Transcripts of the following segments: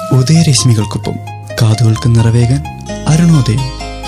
ഉദയരശ്മികൾക്കൊപ്പം കാതുകൾക്ക് നിറവേകാൻ അരുണോദയം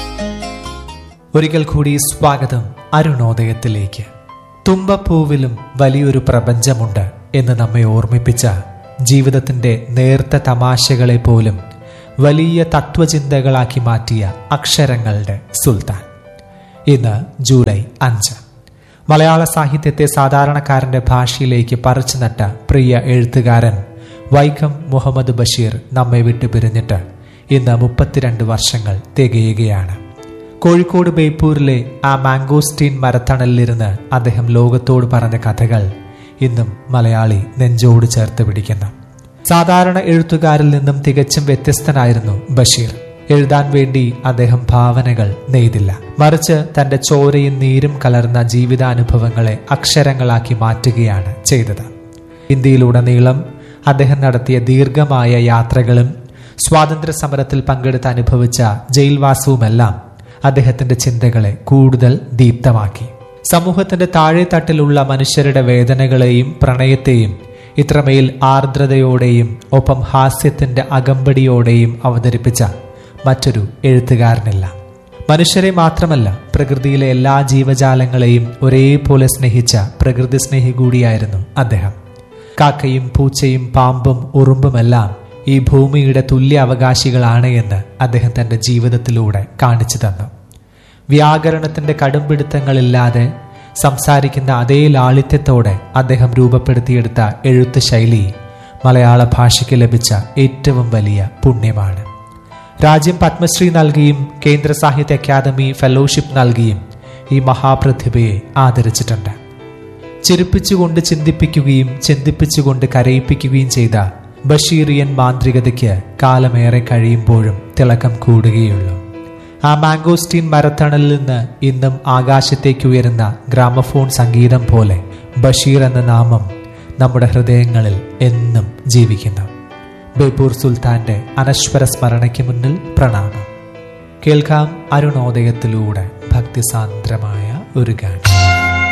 ഒരിക്കൽ കൂടി സ്വാഗതം അരുണോദയത്തിലേക്ക് തുമ്പപ്പൂവിലും വലിയൊരു പ്രപഞ്ചമുണ്ട് എന്ന് നമ്മെ ഓർമ്മിപ്പിച്ച ജീവിതത്തിന്റെ നേർത്ത തമാശകളെ പോലും വലിയ തത്വചിന്തകളാക്കി മാറ്റിയ അക്ഷരങ്ങളുടെ സുൽത്താൻ ഇന്ന് ജൂലൈ അഞ്ച് മലയാള സാഹിത്യത്തെ സാധാരണക്കാരന്റെ ഭാഷയിലേക്ക് പറിച്ചു നട്ട പ്രിയ എഴുത്തുകാരൻ വൈക്കം മുഹമ്മദ് ബഷീർ നമ്മെ വിട്ടു പിരിഞ്ഞിട്ട് ഇന്ന് മുപ്പത്തിരണ്ട് വർഷങ്ങൾ തികയുകയാണ് കോഴിക്കോട് ബേപ്പൂരിലെ ആ മാംഗോസ്റ്റീൻ മരത്തണലിലിരുന്ന് അദ്ദേഹം ലോകത്തോട് പറഞ്ഞ കഥകൾ ഇന്നും മലയാളി നെഞ്ചോട് ചേർത്ത് പിടിക്കുന്നു സാധാരണ എഴുത്തുകാരിൽ നിന്നും തികച്ചും വ്യത്യസ്തനായിരുന്നു ബഷീർ എഴുതാൻ വേണ്ടി അദ്ദേഹം ഭാവനകൾ നെയ്തില്ല മറിച്ച് തന്റെ ചോരയും നീരും കലർന്ന ജീവിതാനുഭവങ്ങളെ അക്ഷരങ്ങളാക്കി മാറ്റുകയാണ് ചെയ്തത് ഇന്ത്യയിലുടനീളം അദ്ദേഹം നടത്തിയ ദീർഘമായ യാത്രകളും സ്വാതന്ത്ര്യ സമരത്തിൽ പങ്കെടുത്ത് അനുഭവിച്ച ജയിൽവാസവുമെല്ലാം അദ്ദേഹത്തിന്റെ ചിന്തകളെ കൂടുതൽ ദീപ്തമാക്കി സമൂഹത്തിന്റെ താഴെത്തട്ടിലുള്ള മനുഷ്യരുടെ വേദനകളെയും പ്രണയത്തെയും ഇത്രമേൽ ആർദ്രതയോടെയും ഒപ്പം ഹാസ്യത്തിന്റെ അകമ്പടിയോടെയും അവതരിപ്പിച്ച മറ്റൊരു എഴുത്തുകാരനില്ല മനുഷ്യരെ മാത്രമല്ല പ്രകൃതിയിലെ എല്ലാ ജീവജാലങ്ങളെയും ഒരേപോലെ സ്നേഹിച്ച പ്രകൃതി സ്നേഹി കൂടിയായിരുന്നു അദ്ദേഹം കാക്കയും പൂച്ചയും പാമ്പും ഉറുമ്പുമെല്ലാം ഈ ഭൂമിയുടെ തുല്യ അവകാശികളാണ് എന്ന് അദ്ദേഹം തന്റെ ജീവിതത്തിലൂടെ കാണിച്ചു തന്നു വ്യാകരണത്തിന്റെ കടുംപിടുത്തങ്ങളില്ലാതെ സംസാരിക്കുന്ന അതേ ലാളിത്യത്തോടെ അദ്ദേഹം രൂപപ്പെടുത്തിയെടുത്ത എഴുത്ത് ശൈലി മലയാള ഭാഷയ്ക്ക് ലഭിച്ച ഏറ്റവും വലിയ പുണ്യമാണ് രാജ്യം പത്മശ്രീ നൽകിയും കേന്ദ്ര സാഹിത്യ അക്കാദമി ഫെലോഷിപ്പ് നൽകിയും ഈ മഹാപ്രതിഭയെ ആദരിച്ചിട്ടുണ്ട് ചിരിപ്പിച്ചുകൊണ്ട് ചിന്തിപ്പിക്കുകയും ചിന്തിപ്പിച്ചുകൊണ്ട് കരയിപ്പിക്കുകയും ചെയ്ത ബഷീറിയൻ മാന്ത്രികതയ്ക്ക് കാലമേറെ കഴിയുമ്പോഴും തിളക്കം കൂടുകയുള്ളൂ ആ മാംഗോസ്റ്റീൻ മരത്തണലിൽ നിന്ന് ഇന്നും ആകാശത്തേക്ക് ഉയരുന്ന ഗ്രാമഫോൺ സംഗീതം പോലെ ബഷീർ എന്ന നാമം നമ്മുടെ ഹൃദയങ്ങളിൽ എന്നും ജീവിക്കുന്നു ബേപ്പൂർ സുൽത്താന്റെ അനശ്വര സ്മരണയ്ക്ക് മുന്നിൽ പ്രണാമം കേൾക്കാം അരുണോദയത്തിലൂടെ ഭക്തിസാന്ദ്രമായ ഒരു ഗാനം